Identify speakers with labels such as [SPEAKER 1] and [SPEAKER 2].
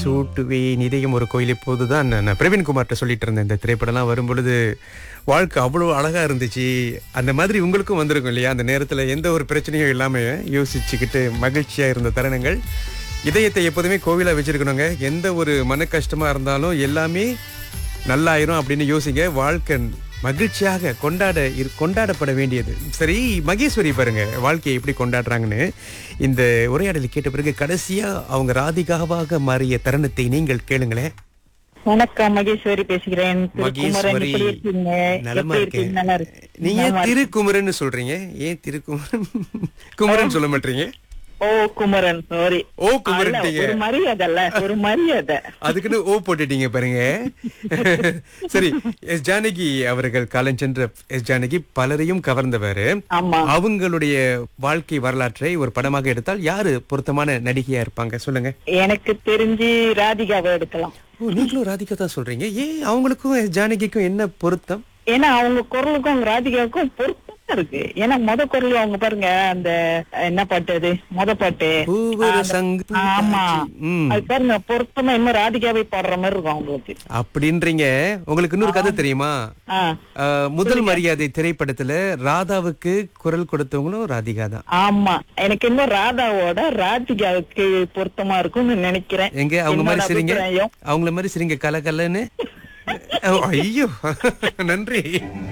[SPEAKER 1] சூட்டுவேன் இதயம் ஒரு கோயில் இப்போதுதான் நான் பிரவீன்குமார்ட்ட சொல்லிட்டு இருந்தேன் இந்த திரைப்படம்லாம் வரும்பொழுது வாழ்க்கை அவ்வளோ அழகா இருந்துச்சு அந்த மாதிரி உங்களுக்கும் வந்திருக்கும் இல்லையா அந்த நேரத்துல எந்த ஒரு பிரச்சனையும் இல்லாம யோசிச்சுக்கிட்டு மகிழ்ச்சியா இருந்த தருணங்கள் இதயத்தை எப்போதுமே கோவிலா வச்சிருக்கணுங்க எந்த ஒரு மன கஷ்டமா இருந்தாலும் எல்லாமே நல்லாயிரும் அப்படின்னு யோசிங்க வாழ்க்கை மகிழ்ச்சியாக கொண்டாட இரு- கொண்டாடப்பட வேண்டியது சரி மகேஸ்வரி பாருங்க வாழ்க்கையை எப்படி கொண்டாடுறாங்கன்னு இந்த உரையாடலை கேட்ட பிறகு கடைசியா அவங்க ராதிகாவாக மாறிய தருணத்தை நீங்கள் கேளுங்களேன்
[SPEAKER 2] வணக்கம் மகேஸ்வரி பேசுகிறேன் திருக்குமரன்
[SPEAKER 1] மகேஸ்வரி
[SPEAKER 2] எப்படி இருக்கீங்க
[SPEAKER 1] நலமா
[SPEAKER 2] எப்படி
[SPEAKER 1] இருக்கேன்
[SPEAKER 2] இருக்கீங்க நல்லா இருக்கு
[SPEAKER 1] நீங்க ஏன் திருக்குமரன் சொல்றீங்க ஏன் திருக்குமரன் குமரன் சொல்ல மாட்டீங்க
[SPEAKER 2] ஓ குமரன் சாரி
[SPEAKER 1] ஓ குமரன்ட்டீங்க
[SPEAKER 2] ஒரு மரியாதை இல்ல ஒரு மரியாதை
[SPEAKER 1] அதுக்குன்னு ஓ போட்டுட்டீங்க பாருங்க சரி எஸ் ஜானகி அவர்கள் காலஞ்சென்ற எஸ் ஜானகி பலரையும் கவர்ந்தவர்
[SPEAKER 2] ஆமா
[SPEAKER 1] அவங்களுடைய வாழ்க்கை வரலாற்றை ஒரு படமாக எடுத்தால் யாரு பொருத்தமான நடிகையா இருப்பாங்க சொல்லுங்க
[SPEAKER 2] எனக்கு தெரிஞ்சு ராதிகாவை எடுக்கலாம்
[SPEAKER 1] ஓ நீங்களும் ராதிகா தான் சொல்றீங்க ஏன் அவங்களுக்கும் எஸ் ஜானகிக்கும் என்ன பொருத்தம்
[SPEAKER 2] ஏன்னா அவங்க குரலுக்கும் அவங்க ராதிகாவுக்கும் பொருத்தமா இருக்கு ஏன்னா முத குரல் அவங்க பாருங்க அந்த என்ன பாட்டு அது முத பாட்டு
[SPEAKER 1] பூவர
[SPEAKER 2] அந்த-
[SPEAKER 1] சங்கு
[SPEAKER 2] ஆமா
[SPEAKER 1] ம்.
[SPEAKER 2] அது பாருங்க பொருத்தமா இன்னும் ராதிகாவை பாடுற மாதிரி இருக்கும் அவங்களுக்கு
[SPEAKER 1] அப்படின்றீங்க உங்களுக்கு இன்னொரு கதை தெரியுமா
[SPEAKER 2] ஆ
[SPEAKER 1] அஹ், முதல் மரியாதை திரைப்படத்துல ராதாவுக்கு குரல் கொடுத்தவங்களும் ராதிகா தான்
[SPEAKER 2] ஆமா எனக்கு இன்னும் ராதாவோட ராதிகாவுக்கு பொருத்தமா இருக்கும்னு நினைக்கிறேன்
[SPEAKER 1] எங்க அவங்க மாதிரி
[SPEAKER 2] என்னோட
[SPEAKER 1] சிரிங்க
[SPEAKER 2] அபிப்பிராயம்.
[SPEAKER 1] அவங்கள மாதிரி சிரிங்க கல கலன்னு ஐயோ நன்றி